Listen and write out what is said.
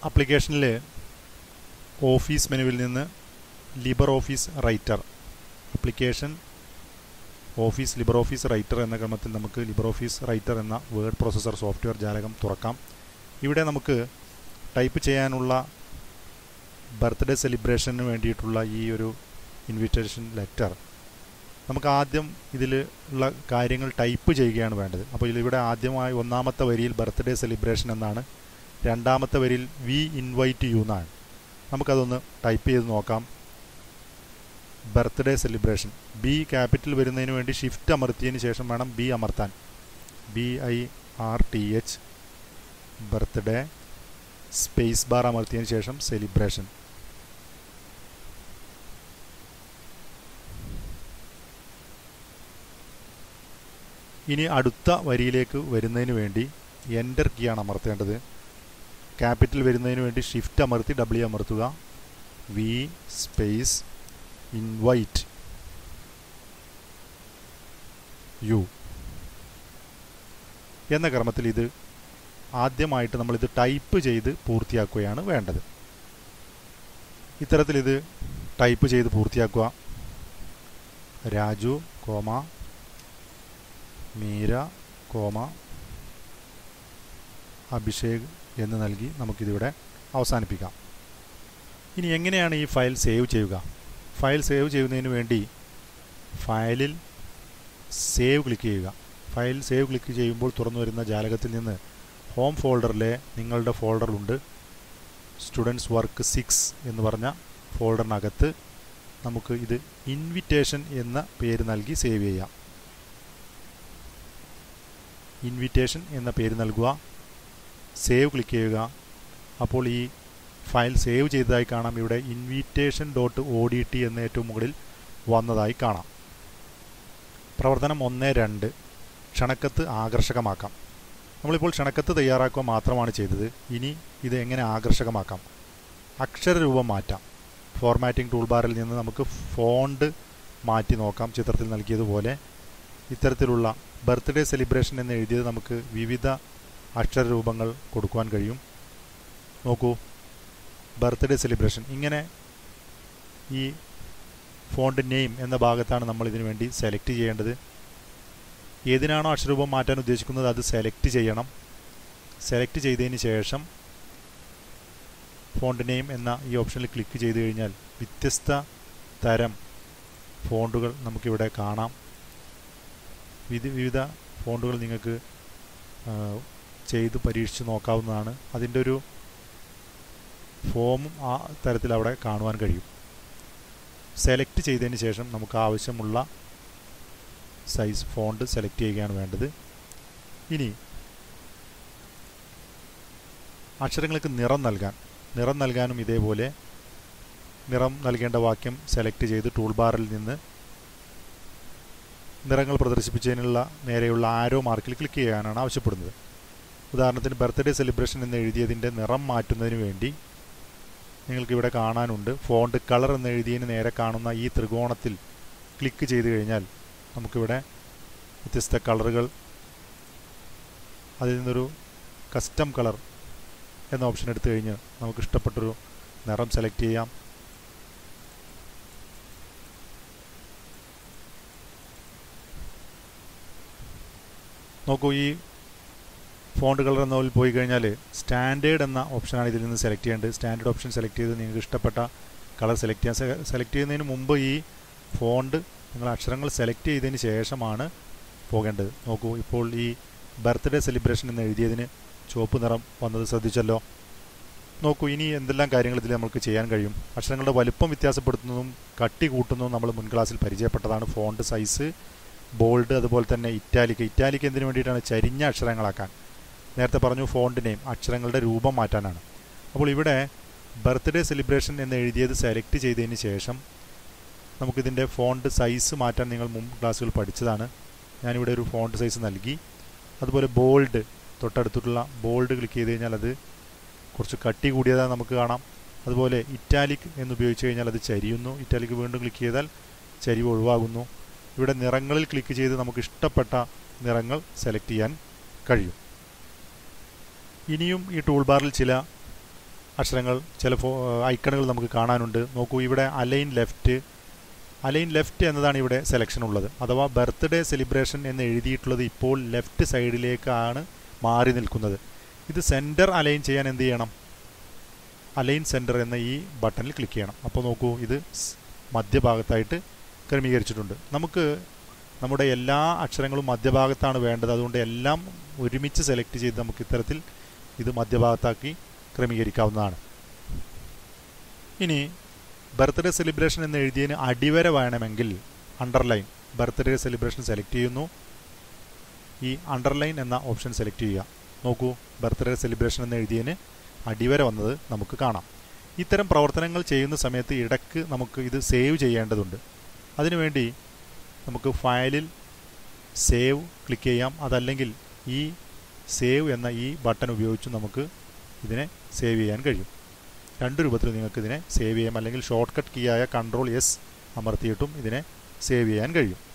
ആപ്ലിക്കേഷനിൽ ഓഫീസ് മെനുവിൽ നിന്ന് LibreOffice Writer application office LibreOffice Writer എന്ന ക്രമത്തിൽ നമുക്ക് ലിബർ ഓഫീസ് റൈറ്റർ എന്ന വേർഡ് പ്രോസസ്സർ സോഫ്റ്റ്വെയർ ജാലകം തുറക്കാം ഇവിടെ നമുക്ക് ടൈപ്പ് ചെയ്യാനുള്ള ബർത്ത്ഡേ സെലിബ്രേഷന് വേണ്ടിയിട്ടുള്ള ഈ ഒരു ഇൻവിറ്റേഷൻ ലെറ്റർ നമുക്ക് ആദ്യം ഇതിൽ ഉള്ള കാര്യങ്ങൾ ടൈപ്പ് ചെയ്യുകയാണ് വേണ്ടത് അപ്പോൾ ഇവിടെ ആദ്യമായി ഒന്നാമത്തെ വരിയിൽ ബർത്ത്ഡേ സെലിബ്രേഷൻ എന്നാണ് രണ്ടാമത്തെ വരിയിൽ വി ഇൻവൈറ്റ് യു എന്നാണ് നമുക്കതൊന്ന് ടൈപ്പ് ചെയ്ത് നോക്കാം ബർത്ത്ഡേ സെലിബ്രേഷൻ ബി ക്യാപിറ്റൽ വരുന്നതിന് വേണ്ടി ഷിഫ്റ്റ് അമർത്തിയതിന് ശേഷം വേണം ബി അമർത്താൻ B I R T H birthday space bar അമർത്തിയതിന് ശേഷം സെലിബ്രേഷൻ ഇനി അടുത്ത വരിയിലേക്ക് വരുന്നതിന് വേണ്ടി എൻ്റർ കീയാണ് അമർത്തേണ്ടത് ക്യാപിറ്റൽ വരുന്നതിന് വേണ്ടി ഷിഫ്റ്റ് അമർത്തി ഡബ്ല്യു അമർത്തുക വി സ്പേസ് ഇൻവൈറ്റ് യു എന്ന ക്രമത്തിൽ ഇത് ആദ്യമായിട്ട് നമ്മളിത് ടൈപ്പ് ചെയ്ത് പൂർത്തിയാക്കുകയാണ് വേണ്ടത് ഇത്തരത്തിൽ ഇത് ടൈപ്പ് ചെയ്ത് പൂർത്തിയാക്കുക രാജു കോമ മീര കോമ അഭിഷേക് എന്ന് നൽകി നമുക്കിതിവിടെ അവസാനിപ്പിക്കാം ഇനി എങ്ങനെയാണ് ഈ ഫയൽ സേവ് ചെയ്യുക ഫയൽ സേവ് ചെയ്യുന്നതിന് വേണ്ടി ഫയലിൽ സേവ് ക്ലിക്ക് ചെയ്യുക ഫയൽ സേവ് ക്ലിക്ക് ചെയ്യുമ്പോൾ തുറന്നു വരുന്ന ജാലകത്തിൽ നിന്ന് ഹോം ഫോൾഡറിലെ നിങ്ങളുടെ ഫോൾഡറിലുണ്ട് സ്റ്റുഡൻസ് വർക്ക് സിക്സ് എന്ന് പറഞ്ഞ ഫോൾഡറിനകത്ത് നമുക്ക് ഇത് ഇൻവിറ്റേഷൻ എന്ന പേര് നൽകി സേവ് ചെയ്യാം ഇൻവിറ്റേഷൻ എന്ന പേര് നൽകുക സേവ് ക്ലിക്ക് ചെയ്യുക അപ്പോൾ ഈ ഫയൽ സേവ് ചെയ്തതായി കാണാം ഇവിടെ invitation dot O D T എന്ന ഏറ്റവും മുകളിൽ വന്നതായി കാണാം പ്രവർത്തനം ഒന്ന് രണ്ട് ക്ഷണക്കത്ത് ആകർഷകമാക്കാം നമ്മളിപ്പോൾ ക്ഷണക്കത്ത് തയ്യാറാക്കുക മാത്രമാണ് ചെയ്തത് ഇനി ഇത് എങ്ങനെ ആകർഷകമാക്കാം അക്ഷരരൂപം മാറ്റാം ഫോർമാറ്റിംഗ് ടൂൾ ബാറിൽ നിന്ന് നമുക്ക് ഫോണ്ട് മാറ്റി നോക്കാം ചിത്രത്തിൽ നൽകിയതുപോലെ ഇത്തരത്തിലുള്ള ബർത്ത്ഡേ സെലിബ്രേഷൻ എന്ന് എഴുതിയത് നമുക്ക് വിവിധ അക്ഷരരൂപങ്ങൾ കൊടുക്കുവാൻ കഴിയും നോക്കൂ ബർത്ത്ഡേ സെലിബ്രേഷൻ ഇങ്ങനെ ഈ ഫോണ്ട് നെയിം എന്ന ഭാഗത്താണ് നമ്മൾ ഇതിനു വേണ്ടി സെലക്ട് ചെയ്യേണ്ടത് ഏതിനാണോ അക്ഷരൂപം മാറ്റാൻ ഉദ്ദേശിക്കുന്നത് അത് സെലക്ട് ചെയ്യണം സെലക്ട് ചെയ്തതിന് ശേഷം ഫോണ്ട് നെയിം എന്ന ഈ ഓപ്ഷനിൽ ക്ലിക്ക് ചെയ്ത് കഴിഞ്ഞാൽ വ്യത്യസ്ത തരം ഫോണ്ടുകൾ നമുക്കിവിടെ കാണാം വിധ വിവിധ ഫോണ്ടുകൾ നിങ്ങൾക്ക് ചെയ്ത് പരീക്ഷിച്ച് നോക്കാവുന്നതാണ് അതിൻ്റെ ഒരു ഫോമും ആ തരത്തിൽ അവിടെ കാണുവാൻ കഴിയും സെലക്ട് ചെയ്തതിന് ശേഷം നമുക്ക് ആവശ്യമുള്ള സൈസ് ഫോണ്ട് സെലക്ട് ചെയ്യുകയാണ് വേണ്ടത് ഇനി അക്ഷരങ്ങൾക്ക് നിറം നൽകാൻ നിറം നൽകാനും ഇതേപോലെ നിറം നൽകേണ്ട വാക്യം സെലക്ട് ചെയ്ത് ടൂൾ ബാറിൽ നിന്ന് നിറങ്ങൾ പ്രദർശിപ്പിച്ചതിനുള്ള നേരെയുള്ള ആരോ മാർക്കിൽ ക്ലിക്ക് ചെയ്യാനാണ് ആവശ്യപ്പെടുന്നത് ഉദാഹരണത്തിന് ബർത്ത്ഡേ സെലിബ്രേഷൻ എന്ന് എഴുതിയതിൻ്റെ നിറം മാറ്റുന്നതിന് വേണ്ടി നിങ്ങൾക്കിവിടെ കാണാനുണ്ട് ഫോണ്ട് കളർ എന്ന് എഴുതിയതിന് നേരെ കാണുന്ന ഈ ത്രികോണത്തിൽ ക്ലിക്ക് ചെയ്ത് കഴിഞ്ഞാൽ നമുക്കിവിടെ വ്യത്യസ്ത കളറുകൾ അതിൽ നിന്നൊരു കസ്റ്റം കളർ എന്ന ഓപ്ഷൻ എടുത്തു കഴിഞ്ഞ് നമുക്ക് ഇഷ്ടപ്പെട്ടൊരു നിറം സെലക്ട് ചെയ്യാം നോക്കൂ ഈ ഫോണ്ട് കളർ എന്നതിൽ പോയി കഴിഞ്ഞാൽ സ്റ്റാൻഡേർഡ് എന്ന ഓപ്ഷനാണ് ഇതിൽ നിന്ന് സെലക്ട് ചെയ്യേണ്ടത് സ്റ്റാൻഡേർഡ് ഓപ്ഷൻ സെലക്ട് ചെയ്ത് നിങ്ങൾക്ക് ഇഷ്ടപ്പെട്ട കളർ സെലക്ട് ചെയ്യാൻ സെലക്ട് ചെയ്യുന്നതിന് മുമ്പ് ഈ ഫോണ്ട് നിങ്ങൾ അക്ഷരങ്ങൾ സെലക്ട് ചെയ്തതിന് ശേഷമാണ് പോകേണ്ടത് നോക്കൂ ഇപ്പോൾ ഈ ബർത്ത്ഡേ സെലിബ്രേഷൻ എന്ന് എഴുതിയതിന് ചുവപ്പ് നിറം വന്നത് ശ്രദ്ധിച്ചല്ലോ നോക്കൂ ഇനി എന്തെല്ലാം കാര്യങ്ങൾ ഇതിൽ നമുക്ക് ചെയ്യാൻ കഴിയും അക്ഷരങ്ങളുടെ വലുപ്പം വ്യത്യാസപ്പെടുത്തുന്നതും കട്ടി കൂട്ടുന്നതും നമ്മൾ മുൻ ക്ലാസ്സിൽ പരിചയപ്പെട്ടതാണ് ഫോണ്ട് സൈസ് ബോൾഡ് അതുപോലെ തന്നെ ഇറ്റാലിക് ഇറ്റാലിക് എന്തിനു വേണ്ടിയിട്ടാണ് ചരിഞ്ഞ അക്ഷരങ്ങളാക്കാൻ നേരത്തെ പറഞ്ഞു ഫോണ്ട് നെയിം അക്ഷരങ്ങളുടെ രൂപം മാറ്റാനാണ് അപ്പോൾ ഇവിടെ ബർത്ത്ഡേ സെലിബ്രേഷൻ എന്ന് എഴുതിയത് സെലക്ട് ചെയ്തതിന് ശേഷം നമുക്കിതിൻ്റെ ഫോണ്ട് സൈസ് മാറ്റാൻ നിങ്ങൾ മുമ്പ് ക്ലാസ്സുകൾ പഠിച്ചതാണ് ഞാനിവിടെ ഒരു ഫോണ്ട് സൈസ് നൽകി അതുപോലെ ബോൾഡ് തൊട്ടടുത്തിട്ടുള്ള ബോൾഡ് ക്ലിക്ക് ചെയ്ത് കഴിഞ്ഞാൽ അത് കുറച്ച് കട്ടി കൂടിയതായി നമുക്ക് കാണാം അതുപോലെ ഇറ്റാലിക് എന്ന് ഉപയോഗിച്ച് കഴിഞ്ഞാൽ അത് ചരിയുന്നു ഇറ്റാലിക് വീണ്ടും ക്ലിക്ക് ചെയ്താൽ ചരിവ് ഒഴിവാകുന്നു ഇവിടെ നിറങ്ങളിൽ ക്ലിക്ക് ചെയ്ത് നമുക്ക് ഇഷ്ടപ്പെട്ട നിറങ്ങൾ സെലക്ട് ചെയ്യാൻ കഴിയും ഇനിയും ഈ ടൂൾ ബാറിൽ ചില അക്ഷരങ്ങൾ ചില ഫോ ഐക്കണുകൾ നമുക്ക് കാണാനുണ്ട് നോക്കൂ ഇവിടെ അലൈൻ ലെഫ്റ്റ് അലൈൻ ലെഫ്റ്റ് എന്നതാണ് ഇവിടെ സെലക്ഷൻ ഉള്ളത് അഥവാ ബർത്ത്ഡേ സെലിബ്രേഷൻ എന്ന് എഴുതിയിട്ടുള്ളത് ഇപ്പോൾ ലെഫ്റ്റ് സൈഡിലേക്കാണ് മാറി നിൽക്കുന്നത് ഇത് സെൻറ്റർ അലൈൻ ചെയ്യാൻ എന്ത് ചെയ്യണം അലൈൻ സെൻറ്റർ എന്ന ഈ ബട്ടണിൽ ക്ലിക്ക് ചെയ്യണം അപ്പോൾ നോക്കൂ ഇത് മധ്യഭാഗത്തായിട്ട് ക്രമീകരിച്ചിട്ടുണ്ട് നമുക്ക് നമ്മുടെ എല്ലാ അക്ഷരങ്ങളും മധ്യഭാഗത്താണ് വേണ്ടത് അതുകൊണ്ട് എല്ലാം ഒരുമിച്ച് സെലക്ട് ചെയ്ത് നമുക്ക് ഇത്തരത്തിൽ ഇത് മധ്യഭാഗത്താക്കി ക്രമീകരിക്കാവുന്നതാണ് ഇനി ബർത്ത്ഡേ സെലിബ്രേഷൻ എന്ന് എഴുതിയതിന് അടിവര വേണമെങ്കിൽ അണ്ടർലൈൻ ബർത്ത്ഡേ സെലിബ്രേഷൻ സെലക്ട് ചെയ്യുന്നു ഈ അണ്ടർലൈൻ എന്ന ഓപ്ഷൻ സെലക്ട് ചെയ്യുക നോക്കൂ ബർത്ത്ഡേ സെലിബ്രേഷൻ എന്ന് എഴുതിയതിന് അടിവര വന്നത് നമുക്ക് കാണാം ഇത്തരം പ്രവർത്തനങ്ങൾ ചെയ്യുന്ന സമയത്ത് ഇടയ്ക്ക് നമുക്ക് ഇത് സേവ് ചെയ്യേണ്ടതുണ്ട് അതിനുവേണ്ടി നമുക്ക് ഫയലിൽ സേവ് ക്ലിക്ക് ചെയ്യാം അതല്ലെങ്കിൽ ഈ സേവ് എന്ന ഈ ബട്ടൺ ഉപയോഗിച്ച് നമുക്ക് ഇതിനെ സേവ് ചെയ്യാൻ കഴിയും രണ്ട് രൂപത്തിൽ നിങ്ങൾക്ക് ഇതിനെ സേവ് ചെയ്യാം അല്ലെങ്കിൽ ഷോർട്ട് കട്ട് കീ ആയ കൺട്രോൾ എസ് അമർത്തിയിട്ടും ഇതിനെ സേവ് ചെയ്യാൻ കഴിയും